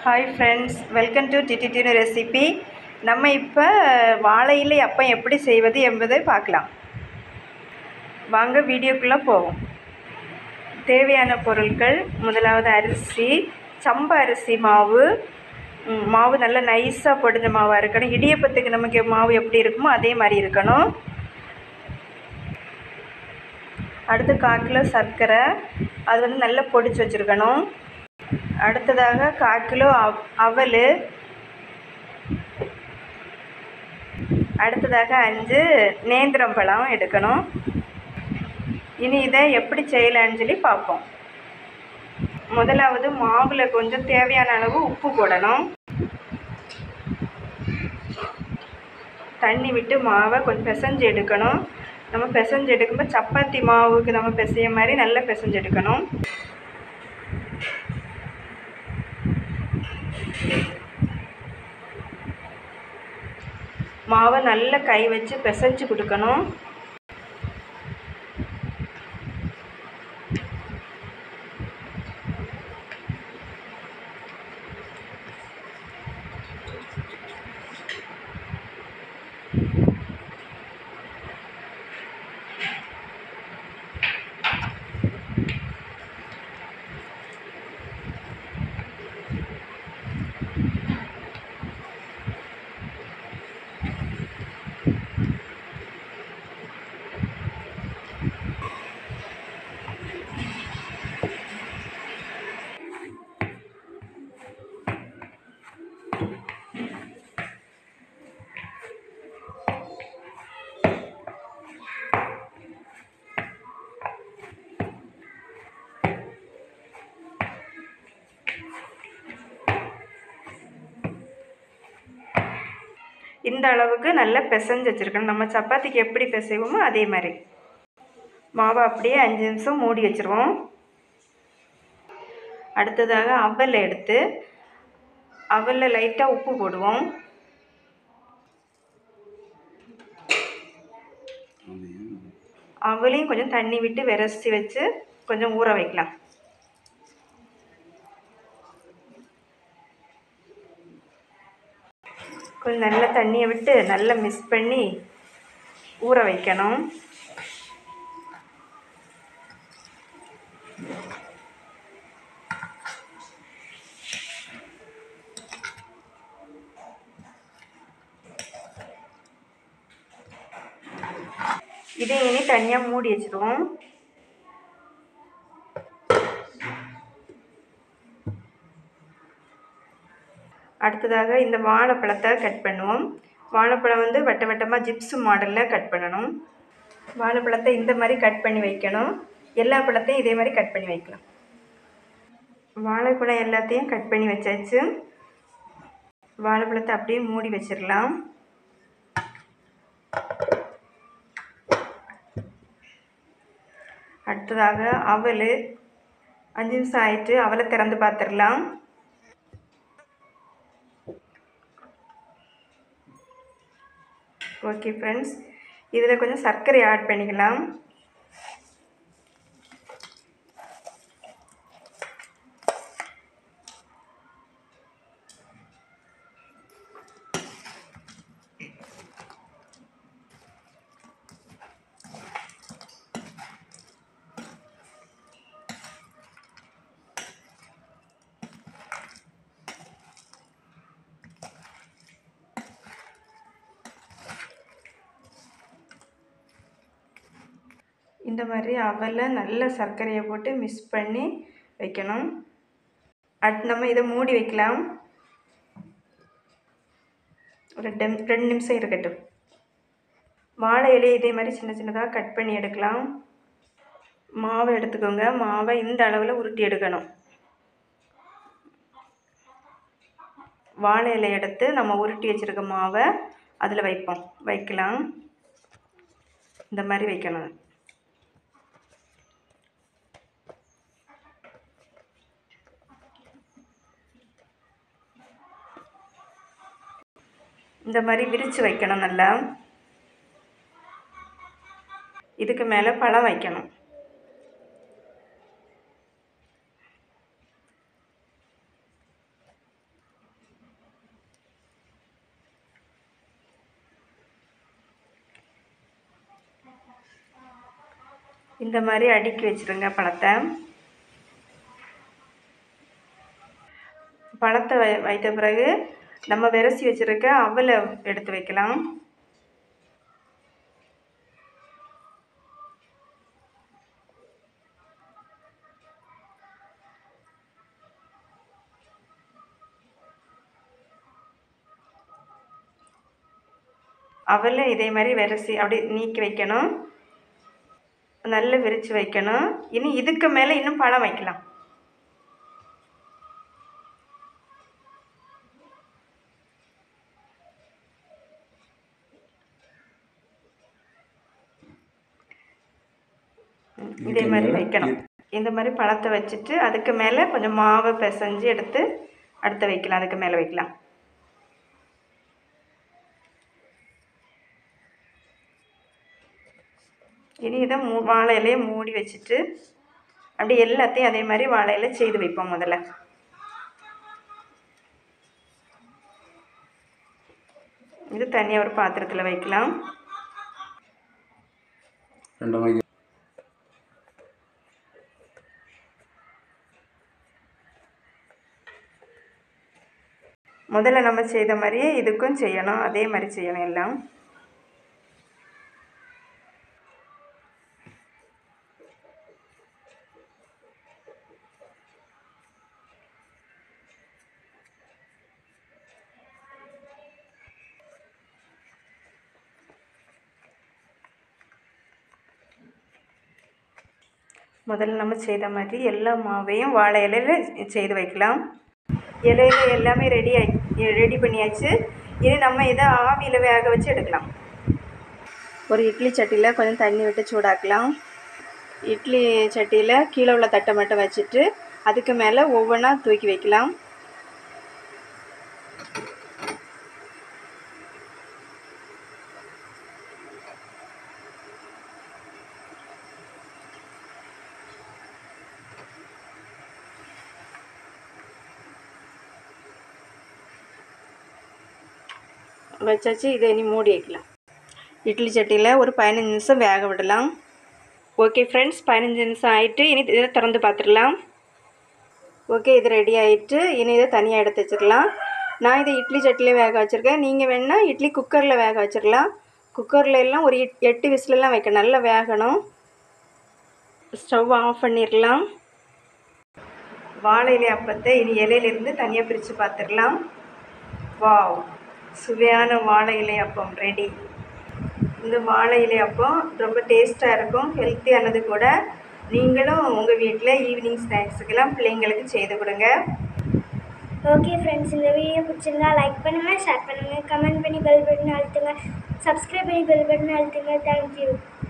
hi friends welcome to டிடிடினு recipe நம்ம இப்போ வாழை இலை அப்பம் எப்படி செய்வது என்பதை பார்க்கலாம் வாங்க வீடியோக்குள்ளே போவோம் தேவையான பொருட்கள் முதலாவது அரிசி சம்பா அரிசி மாவு ம், மாவு நல்லா நைஸாக பொடிஞ்ச மாவாக இருக்கணும் இடியப்பத்துக்கு நமக்கு மாவு எப்படி இருக்குமோ அதே மாதிரி இருக்கணும் அடுத்து கால் கிலோ சர்க்கரை அது வந்து நல்லா பொடிச்சு வச்சுருக்கணும் அடுத்ததாக கால் கிலோ அவ் அவல் அடுத்ததாக அஞ்சு நேந்திரம் பழம் எடுக்கணும் இனி இதை எப்படி செய்யலான்னு சொல்லி பார்ப்போம் முதலாவது மாவில் கொஞ்சம் தேவையான அளவு உப்பு போடணும் தண்ணி விட்டு மாவை கொஞ்சம் பிசைஞ்சு எடுக்கணும் நம்ம பிசைஞ்சு எடுக்கும்போது சப்பாத்தி மாவுக்கு நம்ம பிசைய மாதிரி நல்லா பிசைஞ்சு எடுக்கணும் மாவை நல்லா கை வச்சு பிசைஞ்சு கொடுக்கணும் இந்த அளவுக்கு நல்லா பிசைஞ்சு வச்சுருக்கணும் நம்ம சப்பாத்திக்கு எப்படி பிசைவோமோ அதே மாதிரி மாவை அப்படியே அஞ்சு நிமிஷம் மூடி வச்சுருவோம் அடுத்ததாக அவல் எடுத்து அவலில் லைட்டாக உப்பு போடுவோம் அவளையும் கொஞ்சம் தண்ணி விட்டு விரசி வச்சு கொஞ்சம் ஊற வைக்கலாம் கொஞ்சம் நல்லா தண்ணியை விட்டு நல்லா மிக்ஸ் பண்ணி ஊற வைக்கணும் இதை இனி தனியாக மூடி வச்சிருவோம் அடுத்ததாக இந்த வாழைப்பழத்தை கட் பண்ணுவோம் வாழைப்பழம் வந்து வட்ட வட்டமாக ஜிப்ஸு மாடலில் கட் பண்ணணும் வாழைப்பழத்தை இந்த மாதிரி கட் பண்ணி வைக்கணும் எல்லா பழத்தையும் இதே மாதிரி கட் பண்ணி வைக்கலாம் வாழைப்பழம் எல்லாத்தையும் கட் பண்ணி வச்சாச்சு வாழைப்பழத்தை அப்படியே மூடி வச்சிடலாம் அடுத்ததாக அவல் அஞ்சு நிமிஷம் ஆயிட்டு அவலை திறந்து பார்த்துடலாம் ஓகே ஃப்ரெண்ட்ஸ் இதில் கொஞ்சம் சர்க்கரை ஆட் பண்ணிக்கலாம் இந்த மாதிரி அவலில் நல்ல சர்க்கரையை போட்டு மிக்ஸ் பண்ணி வைக்கணும் அடுத்து நம்ம இதை மூடி வைக்கலாம் ஒரு டெம் ரெண்டு நிமிஷம் இருக்கட்டும் வாழை இலையை இதே மாதிரி சின்ன சின்னதாக கட் பண்ணி எடுக்கலாம் மாவை எடுத்துக்கோங்க மாவை இந்த அளவில் உருட்டி எடுக்கணும் வாழை இலை எடுத்து நம்ம உருட்டி வச்சுருக்க மாவை அதில் வைப்போம் வைக்கலாம் இந்த மாதிரி வைக்கணும் இந்த மாதிரி விரித்து வைக்கணும் நல்லா இதுக்கு மேலே பழம் வைக்கணும் இந்த மாதிரி அடுக்கி வச்சுருங்க பழத்தை பழத்தை வை வைத்த பிறகு நம்ம விரசி வச்சுருக்க அவலை எடுத்து வைக்கலாம் அவலை இதே மாதிரி விரசி அப்படி நீக்கி வைக்கணும் நல்லா விரித்து வைக்கணும் இனி இதுக்கு மேலே இன்னும் பழம் வைக்கலாம் இதே மாதிரி வைக்கணும் இந்த மாதிரி பழத்தை வச்சுட்டு அதுக்கு மேலே கொஞ்சம் மாவை பிசைஞ்சு எடுத்து அடுத்து வைக்கலாம் அதுக்கு மேலே வைக்கலாம் இனி இதை மூ வாழை இலையை மூடி வச்சுட்டு அப்படி எல்லாத்தையும் அதே மாதிரி வாழை இலை செய்து வைப்போம் முதல்ல இது தனியாக ஒரு பாத்திரத்தில் வைக்கலாம் ரெண்டு மணிக்கு முதல்ல நம்ம செய்த மாதிரியே இதுக்கும் செய்யணும் அதே மாதிரி செய்யணும் எல்லாம் முதல்ல நம்ம செய்த மாதிரி எல்லா மாவையும் வாழை இலையில செய்து வைக்கலாம் இலையில எல்லாமே ரெடி ஆகி ரெடி பண்ணியாச்சு இனி நம்ம இதை ஆவியில் வேக வச்சு எடுக்கலாம் ஒரு இட்லி சட்டியில் கொஞ்சம் தண்ணி விட்டு சூடாக்கலாம் இட்லி சட்டியில் கீழே உள்ள தட்டை மட்டும் வச்சுட்டு அதுக்கு மேலே ஒவ்வொன்றா தூக்கி வைக்கலாம் வச்சாச்சு இதை இனி மூடி வைக்கலாம் இட்லி சட்டியில் ஒரு பதினஞ்சு நிமிஷம் வேக விடலாம் ஓகே ஃப்ரெண்ட்ஸ் பதினஞ்சு நிமிஷம் ஆயிட்டு இனி இதை திறந்து பார்த்துடலாம் ஓகே இது ரெடி ஆயிட்டு இனி இதை தனியாக எடுத்து வச்சுக்கலாம் நான் இதை இட்லி சட்டியில் வேக வச்சுருக்கேன் நீங்கள் வேணால் இட்லி குக்கரில் வேக வச்சிடலாம் குக்கரில் எல்லாம் ஒரு எட்- எட்டு விசிலெல்லாம் வைக்க நல்லா வேகணும் ஸ்டவ் ஆஃப் பண்ணிடலாம் வாழை இலை அப்பத்தை இனி இலையிலிருந்து தனியாக பிரித்து பார்த்துடலாம் வாவ் சுவையான வாழை இலை அப்பம் ரெடி இந்த வாழை இலை அப்பம் ரொம்ப டேஸ்ட்டாக இருக்கும் ஹெல்த்தியானது கூட நீங்களும் உங்கள் வீட்டில் ஈவினிங் ஸ்நாக்ஸுக்கெல்லாம் பிள்ளைங்களுக்கு செய்து கொடுங்க ஓகே ஃப்ரெண்ட்ஸ் இந்த வீடியோ பிடிச்சிருந்தா லைக் பண்ணுங்கள் ஷேர் பண்ணுங்கள் கமெண்ட் பண்ணி பெல் பட்டன் அழுத்துங்க சப்ஸ்கிரைப் பண்ணி பெல் பட்டன் அழுத்துங்க தேங்க்யூ